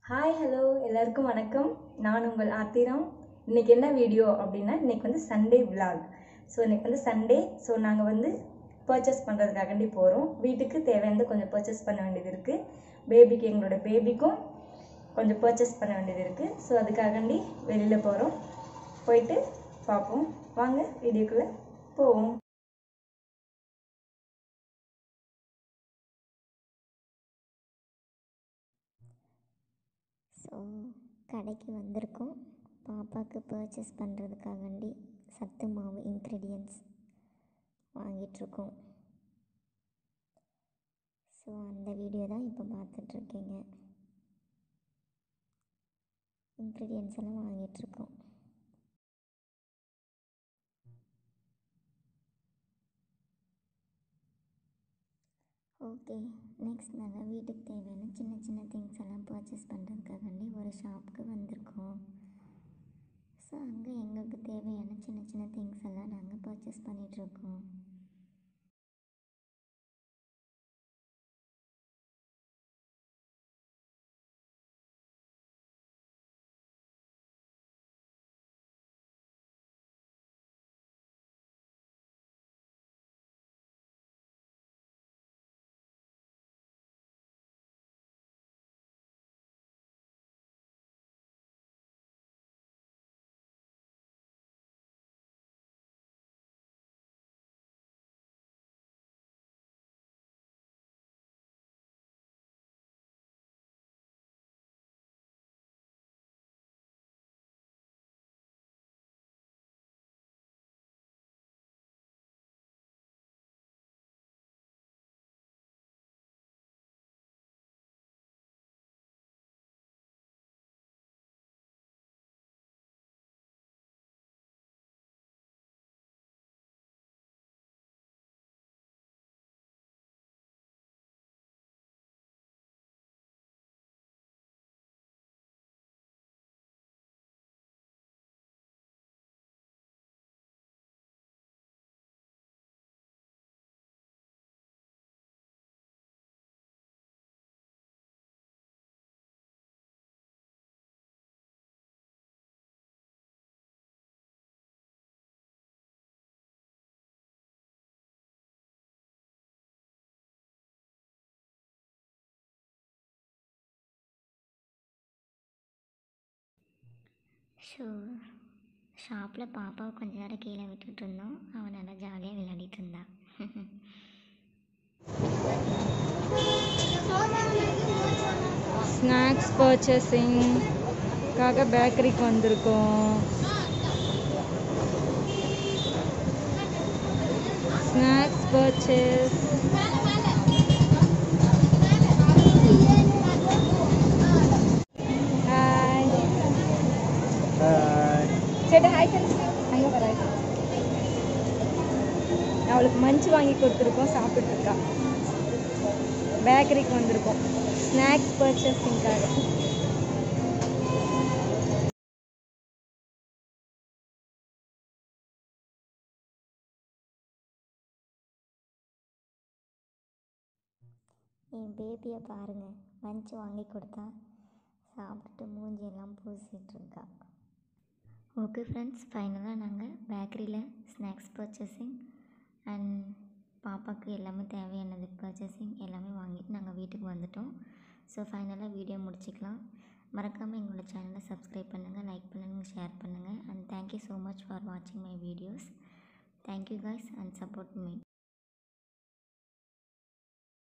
hi hello எல்லாருக்கும் வணக்கம் நான் உங்கள் ஆத்திரம் இன்னைக்கு என்ன வீடியோ அப்படின்னா இன்னைக்கு வந்து சண்டே vlog ஸோ இன்னைக்கு வந்து சண்டே ஸோ நாங்கள் வந்து பர்ச்சேஸ் பண்ணுறதுக்காகண்டி போகிறோம் வீட்டுக்கு தேவையானது கொஞ்சம் பர்ச்சேஸ் பண்ண வேண்டியது இருக்குது பேபிக்கு எங்களோட பேபிக்கும் கொஞ்சம் பர்ச்சேஸ் பண்ண வேண்டியது இருக்குது ஸோ அதுக்காகண்டி வெளியில் போகிறோம் போயிட்டு பார்ப்போம் வாங்க வீடியோக்குள்ளே போவோம் ஸோ கடைக்கு வந்திருக்கோம் பாப்பாவுக்கு பர்ச்சேஸ் பண்ணுறதுக்காகண்டி சத்து மாவு இன்க்ரீடியன்ட்ஸ் வாங்கிட்டுருக்கோம் ஸோ அந்த வீடியோ தான் இப்போ பார்த்துட்ருக்கீங்க இன்க்ரீடியன்ட்ஸ் எல்லாம் வாங்கிட்டுருக்கோம் ஓகே நெக்ஸ்ட் நாங்கள் வீட்டுக்கு தேவையான சின்ன சின்ன திங்ஸ் எல்லாம் பர்ச்சேஸ் பண்ணுறதுக்காகண்டி ஒரு ஷாப்புக்கு வந்திருக்கோம் ஸோ அங்கே எங்களுக்கு தேவையான சின்ன சின்ன திங்ஸ் எல்லாம் நாங்கள் பர்ச்சேஸ் பண்ணிகிட்ருக்கோம் ஸோ ஷாப்பில் பாப்பாவை கொஞ்ச நேரம் கீழே விட்டுட்டு இருந்தோம் அவன் நல்லா ஜாலியாக விளையாடிட்டு இருந்தா ஸ்நாக்ஸ் பர்ச்சேசிங்காக பேக்கரிக்கு வந்திருக்கோம் ஸ்நாக்ஸ் பர்ச்சேஸ் ஹாய் சரி ஹாய் அங்கே வர அவளுக்கு மஞ்சு வாங்கி கொடுத்துருக்கோம் சாப்பிட்டுட்டு இருக்கா பேக்கரிக்கு வந்திருக்கோம் ஸ்நாக்ஸ் பர்ச்சேசிங்காக என் பேபியை பாருங்கள் லஞ்ச் வாங்கி கொடுத்தா சாப்பிட்டுட்டு மூஞ்சியெல்லாம் பூசிட்டு இருக்கா ஓகே ஃப்ரெண்ட்ஸ் ஃபைனலாக நாங்கள் பேக்கரியில் ஸ்நாக்ஸ் பர்ச்சேசிங் அண்ட் பாப்பாவுக்கு எல்லாமே தேவையானது பர்ச்சேசிங் எல்லாமே வாங்கிட்டு நாங்கள் வீட்டுக்கு வந்துட்டோம் ஸோ ஃபைனலாக வீடியோ முடிச்சுக்கலாம் மறக்காமல் எங்களோட சேனலை சப்ஸ்கிரைப் பண்ணுங்கள் லைக் பண்ணுங்கள் ஷேர் பண்ணுங்கள் and thank you so much for வாட்சிங் my videos thank you guys and support me